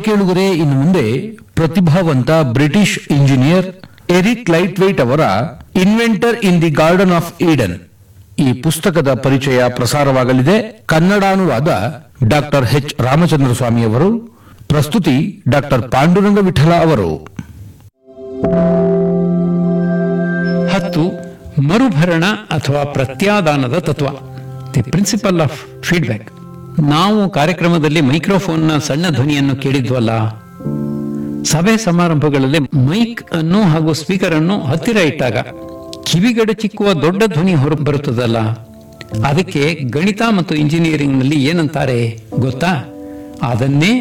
ಕೇಳುಗರೆ ಇನ್ನು ಮುಂದೆ ಪ್ರತಿಭಾವಂತ British engineer Eric Laithwaite ಅವರ inventor in the garden of Eden ಈ ಪುಸ್ತಕದ ಪರಿಚಯ ಪ್ರಸಾರವಾಗಲಿದೆ ಕನ್ನಡಾನುವಾದ ಡಾಕ್ಟರ್ ಎಚ್ ರಾಮಚಂದ್ರ ಸ್ವಾಮಿ ಅವರು ಪ್ರಸ್ತುತಿ ಡಾಕ್ಟರ್ ಪಾಂಡುರಂಗ ವಿಠಲ ಅವರು ಹತ್ತು ಮರುಭರಣ ಅಥವಾ ಪ್ರತ್ಯಾದಾನದ ತತ್ವ ದಿ ಪ್ರಿನ್ಸಿಪಲ್ ಆಫ್ ಫೀಡ್ಬ್ಯಾಕ್ ನಾವು ಕಾರ್ಯಕ್ರಮದಲ್ಲಿ ಮೈಕ್ರೋಫೋನ್ನ ಸಣ್ಣ ಧ್ವನಿಯನ್ನು ಕೇಳಿದ್ವಲ್ಲ ಸಭೆ ಸಮಾರಂಭಗಳಲ್ಲಿ ಮೈಕ್ ಅನ್ನು ಹಾಗೂ ಸ್ಪೀಕರ್ ಅನ್ನು ಹತ್ತಿರ ಇಟ್ಟಾಗ ಕಿವಿಗಡೆ ಚಿಕ್ಕುವ ದೊಡ್ಡ ಧ್ವನಿ ಹೊರ ಬರುತ್ತದಲ್ಲ ಅದಕ್ಕೆ ಗಣಿತ ಮತ್ತು ಇಂಜಿನಿಯರಿಂಗ್ ನಲ್ಲಿ ಏನಂತಾರೆ ಗೊತ್ತಾ ಅದನ್ನೇ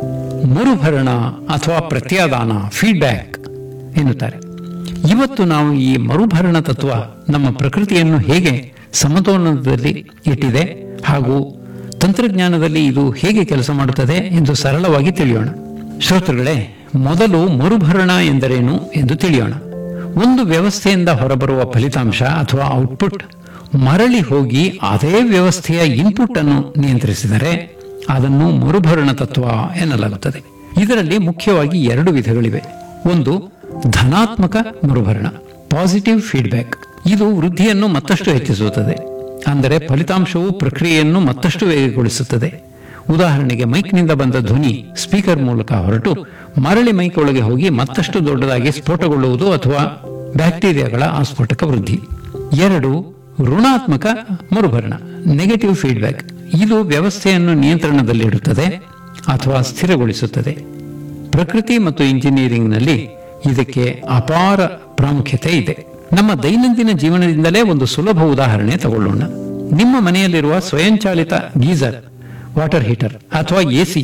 ಮರುಭರಣ ಅಥವಾ ಪ್ರತ್ಯಾದಾನ ಫೀಡ್ಬ್ಯಾಕ್ ಎನ್ನುತ್ತಾರೆ ಇವತ್ತು ನಾವು ಈ ಮರುಭರಣ ತತ್ವ ನಮ್ಮ ಪ್ರಕೃತಿಯನ್ನು ಹೇಗೆ ಸಮತೋಲನದಲ್ಲಿ ಇಟ್ಟಿದೆ ಹಾಗೂ ತಂತ್ರಜ್ಞಾನದಲ್ಲಿ ಇದು ಹೇಗೆ ಕೆಲಸ ಮಾಡುತ್ತದೆ ಎಂದು ಸರಳವಾಗಿ ತಿಳಿಯೋಣ ಶ್ರೋತೃಗಳೇ ಮೊದಲು ಮರುಭರಣ ಎಂದರೇನು ಎಂದು ತಿಳಿಯೋಣ ಒಂದು ವ್ಯವಸ್ಥೆಯಿಂದ ಹೊರಬರುವ ಫಲಿತಾಂಶ ಅಥವಾ ಔಟ್ಪುಟ್ ಮರಳಿ ಹೋಗಿ ಅದೇ ವ್ಯವಸ್ಥೆಯ ಇನ್ಪುಟ್ ಅನ್ನು ನಿಯಂತ್ರಿಸಿದರೆ ಅದನ್ನು ಮರುಭರಣ ತತ್ವ ಎನ್ನಲಾಗುತ್ತದೆ ಇದರಲ್ಲಿ ಮುಖ್ಯವಾಗಿ ಎರಡು ವಿಧಗಳಿವೆ ಒಂದು ಧನಾತ್ಮಕ ಮರುಭರಣ ಪಾಸಿಟಿವ್ ಫೀಡ್ಬ್ಯಾಕ್ ಇದು ವೃದ್ಧಿಯನ್ನು ಮತ್ತಷ್ಟು ಹೆಚ್ಚಿಸುತ್ತದೆ ಅಂದರೆ ಫಲಿತಾಂಶವು ಪ್ರಕ್ರಿಯೆಯನ್ನು ಮತ್ತಷ್ಟು ವೇಗಗೊಳಿಸುತ್ತದೆ ಉದಾಹರಣೆಗೆ ಮೈಕ್ನಿಂದ ಬಂದ ಧ್ವನಿ ಸ್ಪೀಕರ್ ಮೂಲಕ ಹೊರಟು ಮರಳಿ ಮೈಕ್ ಒಳಗೆ ಹೋಗಿ ಮತ್ತಷ್ಟು ದೊಡ್ಡದಾಗಿ ಸ್ಫೋಟಗೊಳ್ಳುವುದು ಅಥವಾ ಬ್ಯಾಕ್ಟೀರಿಯಾಗಳ ಆಸ್ಫೋಟಕ ವೃದ್ಧಿ ಎರಡು ಋಣಾತ್ಮಕ ಮರುಭರಣ ನೆಗೆಟಿವ್ ಫೀಡ್ಬ್ಯಾಕ್ ಇದು ವ್ಯವಸ್ಥೆಯನ್ನು ನಿಯಂತ್ರಣದಲ್ಲಿಡುತ್ತದೆ ಅಥವಾ ಸ್ಥಿರಗೊಳಿಸುತ್ತದೆ ಪ್ರಕೃತಿ ಮತ್ತು ಇಂಜಿನಿಯರಿಂಗ್ನಲ್ಲಿ ಇದಕ್ಕೆ ಅಪಾರ ಪ್ರಾಮುಖ್ಯತೆ ಇದೆ ನಮ್ಮ ದೈನಂದಿನ ಜೀವನದಿಂದಲೇ ಒಂದು ಸುಲಭ ಉದಾಹರಣೆ ತಗೊಳ್ಳೋಣ ನಿಮ್ಮ ಮನೆಯಲ್ಲಿರುವ ಸ್ವಯಂಚಾಲಿತ ಗೀಸರ್ ವಾಟರ್ ಹೀಟರ್ ಅಥವಾ ಎಸಿ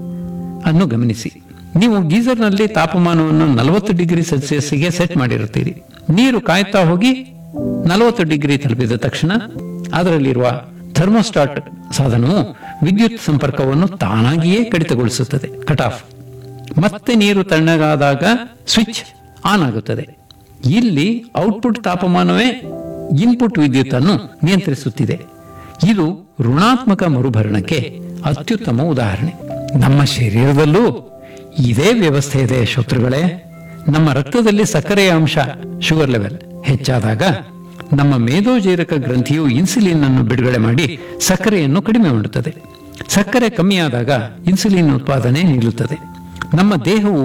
ಅನ್ನು ಗಮನಿಸಿ ನೀವು ಗೀಸರ್ನಲ್ಲಿ ತಾಪಮಾನವನ್ನು ನಲವತ್ತು ಡಿಗ್ರಿ ಸೆಲ್ಸಿಯಸ್ಗೆ ಸೆಟ್ ಮಾಡಿರುತ್ತೀರಿ ನೀರು ಕಾಯ್ತಾ ಹೋಗಿ ನಲವತ್ತು ಡಿಗ್ರಿ ತಲುಪಿದ ತಕ್ಷಣ ಅದರಲ್ಲಿರುವ ಥರ್ಮೋಸ್ಟಾಟ್ ಸಾಧನವು ವಿದ್ಯುತ್ ಸಂಪರ್ಕವನ್ನು ತಾನಾಗಿಯೇ ಕಡಿತಗೊಳಿಸುತ್ತದೆ ಕಟ್ ಆಫ್ ಮತ್ತೆ ನೀರು ತಣ್ಣಗಾದಾಗ ಸ್ವಿಚ್ ಆನ್ ಆಗುತ್ತದೆ ಇಲ್ಲಿ ಔಟ್ಪುಟ್ ತಾಪಮಾನವೇ ಇನ್ಪುಟ್ ವಿದ್ಯುತ್ ಅನ್ನು ನಿಯಂತ್ರಿಸುತ್ತಿದೆ ಇದು ಋಣಾತ್ಮಕ ಮರುಭರಣಕ್ಕೆ ಅತ್ಯುತ್ತಮ ಉದಾಹರಣೆ ನಮ್ಮ ಶರೀರದಲ್ಲೂ ಇದೇ ವ್ಯವಸ್ಥೆ ಇದೆ ಶತ್ರುಗಳೇ ನಮ್ಮ ರಕ್ತದಲ್ಲಿ ಸಕ್ಕರೆಯ ಅಂಶ ಶುಗರ್ ಲೆವೆಲ್ ಹೆಚ್ಚಾದಾಗ ನಮ್ಮ ಮೇದೋಜೀರಕ ಗ್ರಂಥಿಯು ಇನ್ಸುಲಿನ್ ಅನ್ನು ಬಿಡುಗಡೆ ಮಾಡಿ ಸಕ್ಕರೆಯನ್ನು ಕಡಿಮೆ ಮಾಡುತ್ತದೆ ಸಕ್ಕರೆ ಕಮ್ಮಿಯಾದಾಗ ಇನ್ಸುಲಿನ್ ಉತ್ಪಾದನೆ ನಿಲ್ಲುತ್ತದೆ ನಮ್ಮ ದೇಹವು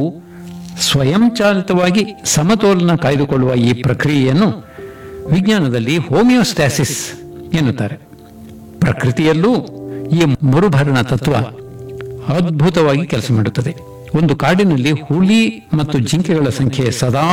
ಸ್ವಯಂಚಾಲಿತವಾಗಿ ಸಮತೋಲನ ಕಾಯ್ದುಕೊಳ್ಳುವ ಈ ಪ್ರಕ್ರಿಯೆಯನ್ನು ವಿಜ್ಞಾನದಲ್ಲಿ ಹೋಮಿಯೋಸ್ಟ್ಯಾಸಿಸ್ ಎನ್ನುತ್ತಾರೆ ಪ್ರಕೃತಿಯಲ್ಲೂ ಈ ಮರುಭರಣ ತತ್ವ ಅದ್ಭುತವಾಗಿ ಕೆಲಸ ಮಾಡುತ್ತದೆ ಒಂದು ಕಾಡಿನಲ್ಲಿ ಹುಲಿ ಮತ್ತು ಜಿಂಕೆಗಳ ಸಂಖ್ಯೆ ಸದಾ